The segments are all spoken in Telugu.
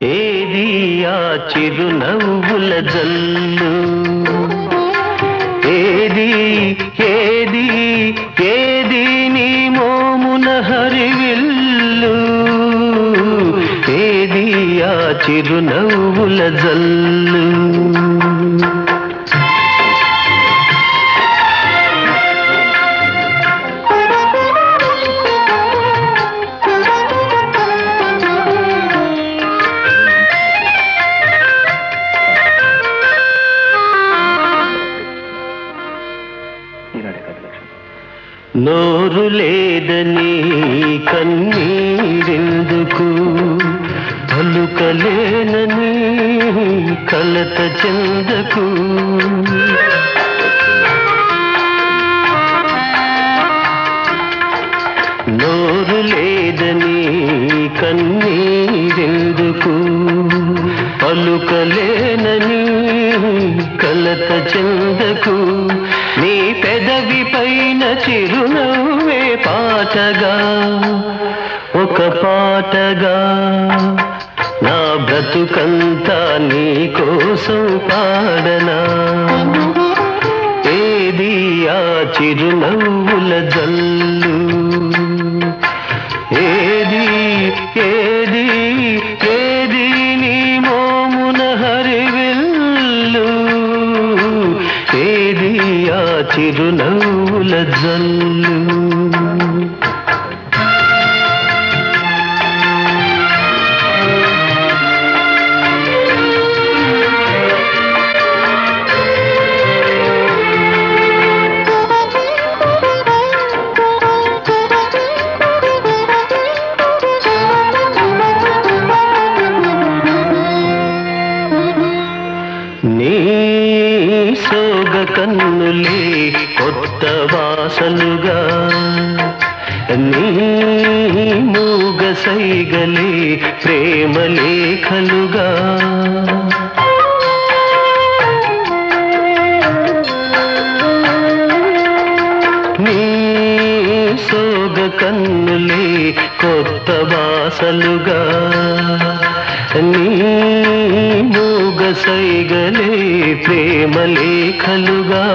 ఏది ఆ చిరునవ్వుల జల్లు ఏది ఏది ఏది నీ మోమున హరివిల్లు ఏది ఆ చిరునవ్వుల జల్లు నోరు లేదని కన్నీరెందుకు పలుకలేనని కలత చెందకు నోరు లేదని కన్నీరెందుకు పలుకలేనని కలత చెందకు నీ పెదవి పైన చిరునవ్వే పాటగా ఒక పాటగా నా బ్రతుకంతా నీ కోసం పాడనా ఏది ఆ చిరునవ్వుల జల్లు ఏది ఏది ఏది నీ మోమున హరివిల్లు ఏది ఆ చిరునవ్వుల జల్లు నీ సోగ కన్నులే కొత్త వాసలుగా నీ మూగ సైగలే ప్రేమ లేఖలుగా నీ సోగ కన్నులే కొత్త వాసలుగా నీ మూగ సైగలే ప్రేమ లేఖలుగా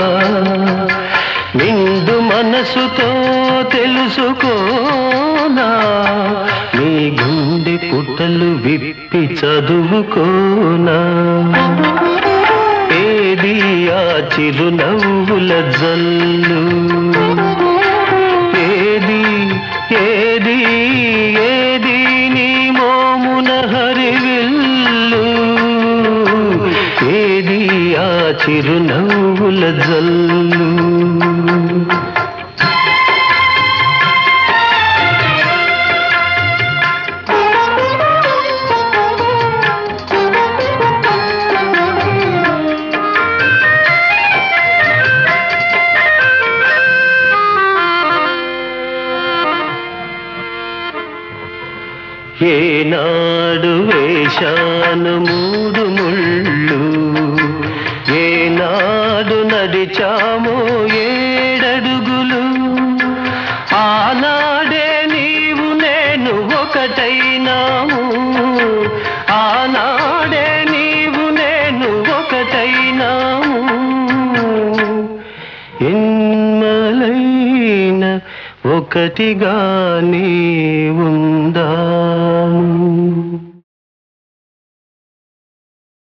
నిండు మనసుతో తెలుసుకోనా నీ గుండె పుటలు విప్పి చదువుకోనా ఏది ఆ చిరునవ్వుల జల్లు ఏది ఏది ఏది నీ మోమున హరివిల్లు ఏది ఆ చిరునవ్వుల జల్లు ఏనాడు వేశాను మూడు ముళ్ళు ఏనాడు నడిచామో ఏడడుగులు ఆనాడే నీవు నేను ఒకటైనాము ఆనాడే నీవు నేను ఒకటైనాము ఎన్మలైన ఒకటిగానే ఉందా